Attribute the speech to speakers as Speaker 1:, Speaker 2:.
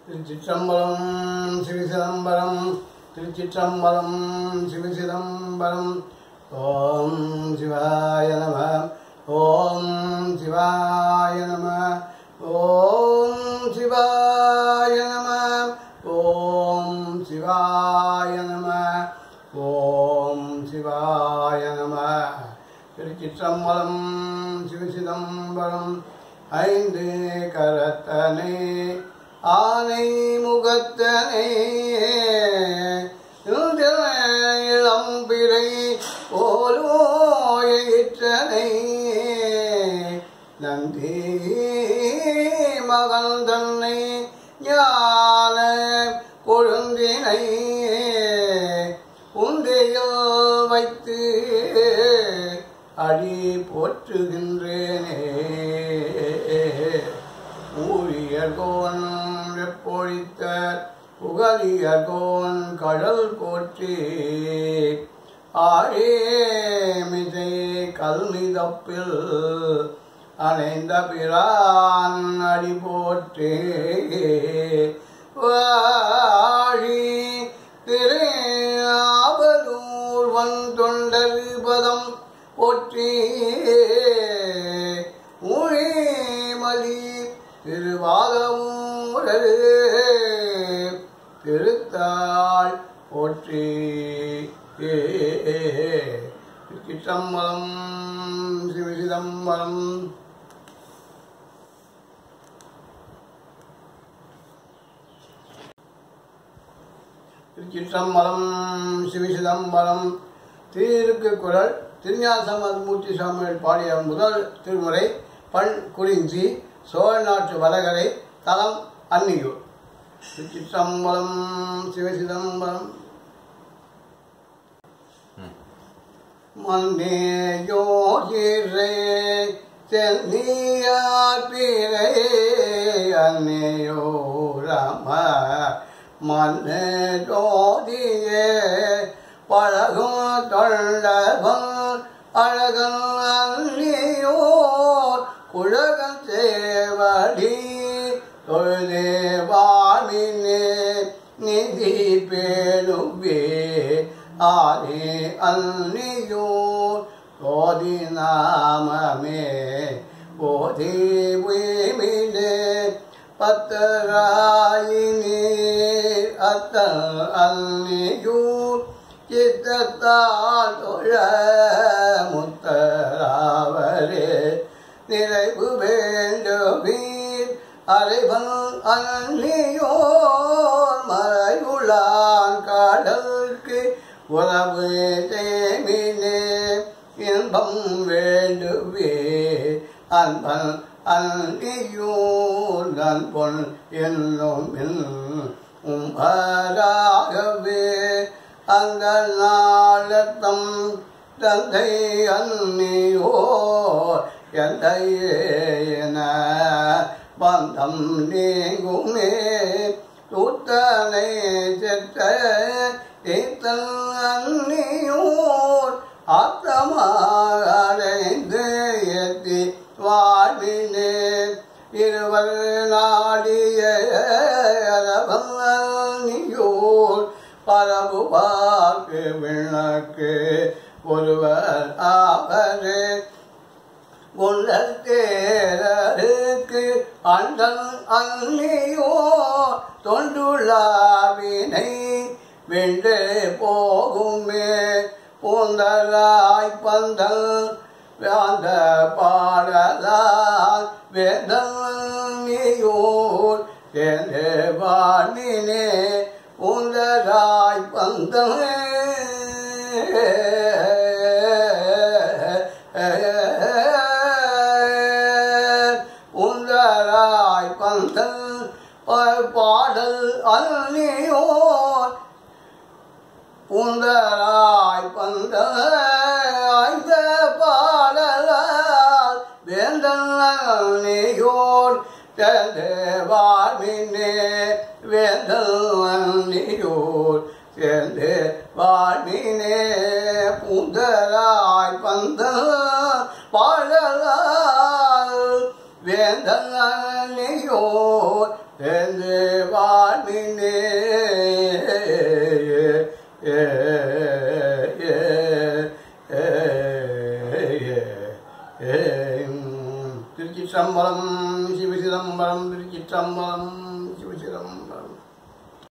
Speaker 1: திருச்சிற்றம்பலம் சிவசிதம்பரம் திருச்சிற்றம்பலம் சிவசிதம்பரம் ஓம் சிவாய நம ஓம் சிவாய நம ஓம் சிவாய நம ஓம் சிவாய நம ஓம் சிவாய நம திருச்சிற்றம்பலம் சிவசிதம்பரம் ஐந்து கரத்தனை ஆனை முகத்தனை இளம்பிரை போலோயிற்றனை நந்தி மகன் தன்னை ஞான கொழுந்தினை உந்தையில் வைத்து அடி போற்றுகின்றேனே ஊழியர்கோன் வெப்பொழித்த புகழியர்கோன் கடல் போற்றி ஆழேமிசை கல்மிதப்பில் அணைந்த பிரான் அடி போற்றே வாழி திரு ஆவலூர் வன் தொண்டர் பதம் போற்றி ஊழிமலி திருவாதமூரரு திருத்தாள் போற்றி சிற்றம்பலம் சிவசிதம்பரம் திருச்சிற்றம்பலம் சிவசிதம்பரம் திருக்கு குரல் திருஞாசமூர்த்தி சுவாமிகள் பாடிய முதல் திருமுறை பண் குறிஞ்சி சோழ நாட்டு வடகரை தலம் அன்னியூர் திருச்சிற்றம்பலம் சிவசிதம்பரம் மன்னேயோகிரே சென்னியார் பிறை அன்னையோ ராம மன்னே ஜோதியே பழகும் தொண்டகம் அழகன் அன்னியோர் குழகன் சேவடி தொழுதே வாமினே நிதி பேணுவே ஆரே அன்னியோர் போதி நாமமே போதி வீமிலே பத்தராயினே அத்த அன்னியூர் சித்தத்தால் தொழ முத்தராவரே நிறைவு வேண்டுவீர் அரைவன் அன்னியோர் மறைவுளான் கடலுக்கு உறவு தேமினே இன்பம் வேண்டுவே அன்பன் அன்னியூர் நண்பொன் என்னும் உம்பராகவே அந்த நாளத்தம் தந்தை அன்னியோ எந்தையேன பந்தம் நீங்குமே தூத்தனை செற்ற தீத்தன் அன்னியூர் ஆத்தமாரைந்து எத்தி வாழ்வினே இருவர் நாடிய அரவன்னியூர் பரவு பார்க்கு விளக்கு ஒருவர் ஆவரே உன்னேருக்கு அண்டன் அன்னியோ தொண்டுள்ளாவினை வென்று போகுமே பூந்தராய் பந்தல் வேந்த பாடலால் வேதனியூர் என்று வாணினே பூந்தராய் பந்தல் உந்தராய் பந்தல் பாடல் அன்னியோர் உந்தராய் பந்தல் ஆய்ந்த பாடலால் வேந்தன் அன்னியோர் வாழ்வினே வேந்தல் அன்னியோர் சேர்ந்து வாழ்வினே பூந்தராய் பந்தல் பாடலால் வேந்தன் அன்னியோர் சேர்ந்து வா வாழ்வினே திருச்சிற்றம்பலம் சிவசிதம்பரம் திருச்சிற்றம்பலம்